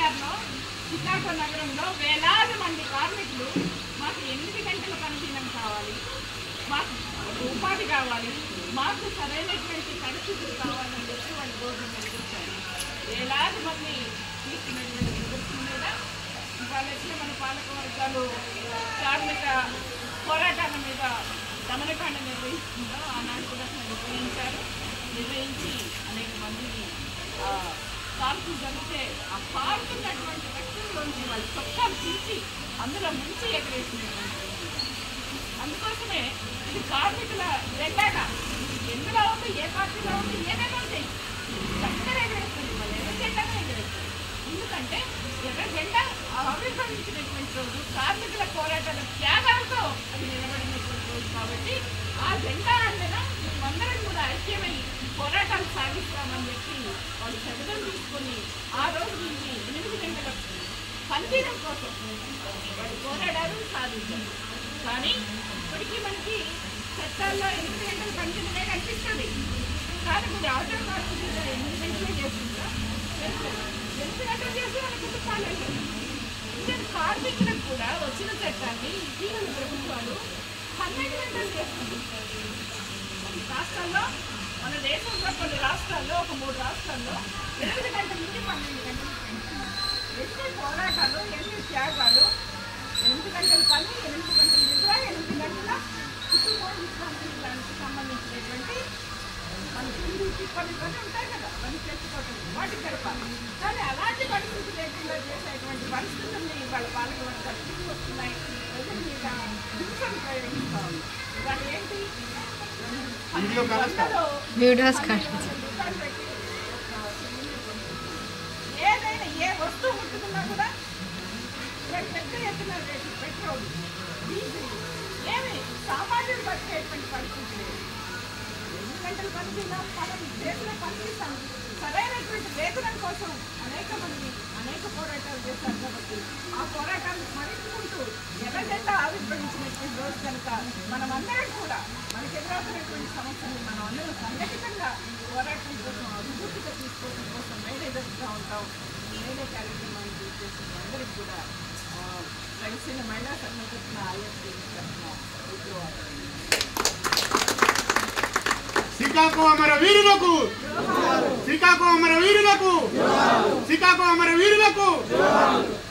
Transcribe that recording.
బీహార్లో చికాగో నగరంలో వేలాది మంది కార్మికులు మాకు ఎనిమిది గంటల పనిదినం కావాలి మాకు ఉపాధి కావాలి మాకు సరైనటువంటి పరిస్థితులు కావాలని చెప్పి వాళ్ళు రోడ్డు మీదకి వచ్చారు వేలాది మంది తీసుకున్నటువంటి నిదర్శనం మీద ఇవాళ వచ్చిన మన పాలక వర్గాలు కార్మిక పోరాటాల మీద దమనకాండ నిర్వహిస్తుందో ఆనాడు కూడా నిర్వహించారు నిర్వహించి అనేక మందిని ఆ, కాల్పులు జరిగితే ఆ పారుతున్నటువంటి రక్తంలోంచి వాళ్ళు చొక్కాలు తీసి అందులో ముంచి ఎగరేసినటువంటి అందుకోసమే ఇది కార్మికుల జెండాగా ఎందులో ఉంది ఏ పార్టీలో ఉంది ఏదైనా ఉంటాయి చక్కగా ఎగరేస్తుంది వాళ్ళు ఎర్ర జెండాగా ఎగరేస్తారు ఎందుకంటే ఎర్ర జెండా ఆవిర్భవించినటువంటి రోజు కార్మికుల పోరాటాల త్యాగాలతో అది నిలబడినటువంటి రోజు కాబట్టి ఆ జెండా అందిన మేమందరం కూడా ఐక్యమై పోరాటాలు సాగిస్తామని చెప్పి వాళ్ళు చదువులు తీసుకొని ఆ రోజు నుంచి ఎనిమిది గంటల పనితీరం కోసం వాళ్ళు పోరాడారు సాధించారు కానీ ఇప్పటికీ మనకి చట్టాల్లో ఎనిమిది గంటలు పనితీరమే కనిపిస్తుంది కానీ మీరు ఆటో కార్మికులు ఎనిమిది గంటలే చేస్తుందా చేస్తారు. ఎనిమిది గంటలు చేసి వాళ్ళ కుటుంబాలు వెళ్తారు. ఇండియన్ కార్మికులకు కూడా వచ్చిన చట్టాన్ని ఇటీవల ప్రభుత్వాలు పన్నెండు గంటలు చేస్తున్నారు రాష్ట్రాల్లో మన దేశంలో కొన్ని రాష్ట్రాల్లో ఒక మూడు రాష్ట్రాల్లో ఎనిమిది గంటల నుంచి పన్నెండు గంటలు పెంచుతున్నారు. ఎన్ని పోరాటాలు ఎన్ని త్యాగాలు ఎనిమిది గంటల పని ఎనిమిది గంటల నిద్ర ఎనిమిది గంటల కుటుంబం విశ్రాంతికి సంబంధించినటువంటి మన తిండి కొన్ని కొన్ని ఉంటాయి కదా పని చేసుకోవటం వాటి గడపాలి కానీ అలాంటి పరిస్థితి లేకుండా చేసేటువంటి పరిస్థితుల్ని వాళ్ళ పాలక వర్గాలు తీసుకొస్తున్నాయి ప్రజల మీద హింసను ప్రయోగిస్తా ఉంది ఇవాళ ఏంటి వీడియో కాల్ వీడియోస్ కాల్ ఏదైనా ఏ వస్తువు ముట్టుకున్నా కూడా రేపు పెద్ద ఎత్తున రేటు పెట్రోల్ డీజిల్ ఏమి సామాన్యులు బతికేటువంటి పరిస్థితి లేదు ఎన్ని గంటలు పనిచేద్దాం మనం చేతిలో పనిచేస్తాం సరైనటువంటి వేతనం కోసం అనేక మంది అనేక పోరాటాలు చేశారు కాబట్టి ఆ పోరాటాలు స్మరించుకుంటూ ఎర్రజెండా ఆవిర్భవించినటువంటి రోజు కనుక మనం అందరం కూడా మనకి ఎదురవుతున్నటువంటి సమస్యలు మనం అందరం సంఘటితంగా పోరాటం కోసం అభివృద్ధిగా తీసుకోవడం కోసం మేడే జరుపుతూ ఉంటాం ఈ మేడే కార్యక్రమాన్ని చేసిన అందరికి కూడా ఆ, కలిసిన మహిళా సంఘం తరఫున ఐఎస్పీ తరఫున ఉద్యోగాలు శ్రీకాకుళం అమర వీరులకు శ్రీకాకుళం అమర వీరులకు శ్రీకాకుళం అమర వీరులకు